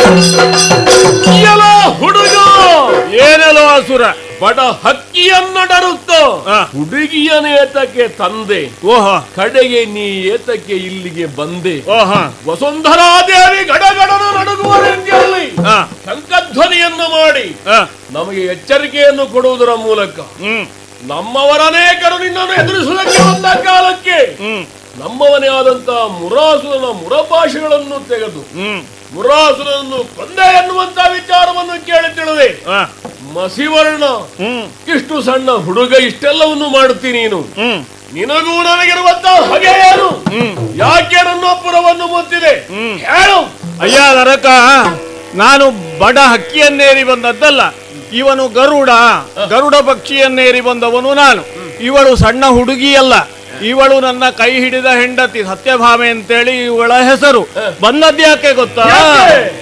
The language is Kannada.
ಎಲ ಹುಡುಗ ಏನೆಲ್ಲೋ ಅಸುರ ಬಡ ಹಕ್ಕಿಯನ್ನಡರುತ್ತೋ ಆ. ಹುಡುಗಿಯನ ಏತಕ್ಕೆ ತಂದೆ ಓಹೋ ಕಡೆಗೆ ನೀ ಏತಕ್ಕೆ ಇಲ್ಲಿಗೆ ಬಂದೆ ಓಹೋ ವಸುಂಧರಾದೇವಿ ಗಡಗಡನ ನಡುಗುವ ರೀತಿಯಲ್ಲಿ ಆ, ಶಂಖಧ್ವನಿಯನ್ನು ಮಾಡಿ ಆ, ನಮಗೆ ಎಚ್ಚರಿಕೆಯನ್ನು ಕೊಡುವುದರ ಮೂಲಕ ಹ್ಮ್ ನಮ್ಮವರ ಅನೇಕರು ನಿನ್ನನ್ನು ಎದುರಿಸುವುದಕ್ಕೆ ಬಂದ ಕಾಲಕ್ಕೆ ಹ್ಮ್ ನಮ್ಮವನೇ ಆದಂತಹ ಮುರಾಸುರನ ಮುರಭಾಷೆಗಳನ್ನು ತೆಗೆದು ಹ್ಮ್ ಮುರಾಸುರನನ್ನು ಕೊಂದೆ ಎನ್ನುವಂತ ವಿಚಾರವನ್ನು ಕೇಳಿ ತಿಳಿದೆ ಆ, ಮಸಿವರ್ಣ ಹ್ಮ್ ಇಷ್ಟು ಸಣ್ಣ ಹುಡುಗ ಇಷ್ಟೆಲ್ಲವನ್ನು ಮಾಡುತ್ತೀನಿ ನೀನು ಹ್ಮ್ ನಿನಗೂ ನನಗಿರುವಂತ ಹೊಗೆ ಏನು ಹ್ಮ್ ಯಾಕೆ ನನ್ನ ಪುರವನ್ನು ಮುತ್ತಿದೆ ಹ್ಮ್. ಹೇಳು ಅಯ್ಯ ನರಕ ನಾನು ಬಡ ಹಕ್ಕಿಯನ್ನೇರಿ ಬಂದದ್ದಲ್ಲ ಇವನು ಗರುಡ ಗರುಡ ಪಕ್ಷಿಯನ್ನೇರಿ ಬಂದವನು ನಾನು ಇವಳು ಸಣ್ಣ ಹುಡುಗಿಯಲ್ಲ ಇವಳು ನನ್ನ ಕೈ ಹಿಡಿದ ಹೆಂಡತಿ ಸತ್ಯಭಾಮೆ ಅಂತೇಳಿ ಇವಳ ಹೆಸರು ಬಂದದ್ಯಾಕೆ ಗೊತ್ತಾ ಯಾಕೆ?